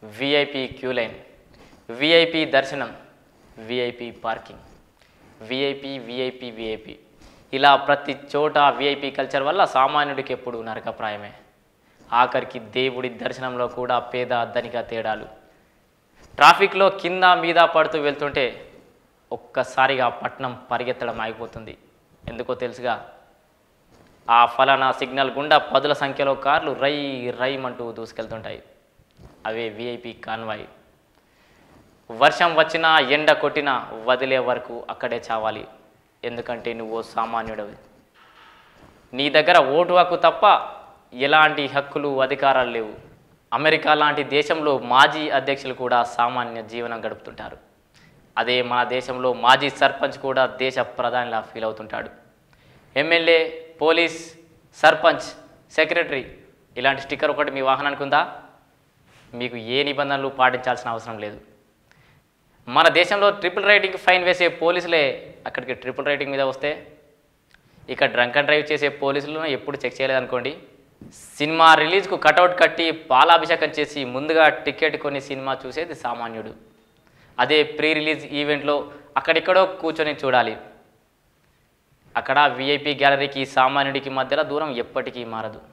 VIP queue line VIP దర్శనం VIP parking VIP VIP VIP ఇలా ప్రతి చోట విఐపి కల్చర్ వల్ల సామాన్యుడికి ఎప్పుడు నరకప్రాయమే ఆఖరికి దేవుడి దర్శనంలో కూడా పేద ధనిక తేడాలు ట్రాఫిక్లో కింద మీద పడుతూ వెళ్తుంటే ఒక్కసారిగా పట్నం పరిగెత్తడం ఆగిపోతుంది ఎందుకో తెలుసుగా ఆ ఫలానా సిగ్నల్ గుండా పదుల సంఖ్యలో కార్లు రై రైమంటూ దూసుకెళ్తుంటాయి అవే విఐపి కాన్వాయ్ వర్షం వచ్చినా ఎండ కొట్టినా వదిలే వరకు అక్కడే చావాలి ఎందుకంటే నువ్వు ఓ సామాన్యుడవి నీ దగ్గర ఓటు హక్కు తప్ప ఎలాంటి హక్కులు అధికారాలు లేవు అమెరికా లాంటి దేశంలో మాజీ అధ్యక్షులు కూడా సామాన్య జీవనం గడుపుతుంటారు అదే మన దేశంలో మాజీ సర్పంచ్ కూడా దేశ ప్రధానిలా ఫీల్ అవుతుంటాడు ఎమ్మెల్యే పోలీస్ సర్పంచ్ సెక్రటరీ ఇలాంటి స్టిక్కర్ ఒకటి మీ వాహనానికి ఉందా మీకు ఏ నిబంధనలు పాటించాల్సిన అవసరం లేదు మన దేశంలో ట్రిపుల్ రైటింగ్ ఫైన్ వేసే పోలీసులే అక్కడికి ట్రిపుల్ రైటింగ్ మీద వస్తే ఇక డ్రంక్ అండ్ డ్రైవ్ చేసే పోలీసులను ఎప్పుడు చెక్ చేయలేదనుకోండి సినిమా రిలీజ్కు కటౌట్ కట్టి పాలాభిషేకం చేసి ముందుగా టికెట్ కొని సినిమా చూసేది సామాన్యుడు అదే ప్రీ రిలీజ్ ఈవెంట్లో అక్కడెక్కడో కూర్చొని చూడాలి అక్కడ విఐపి గ్యాలరీకి సామాన్యుడికి మధ్యలో దూరం ఎప్పటికీ మారదు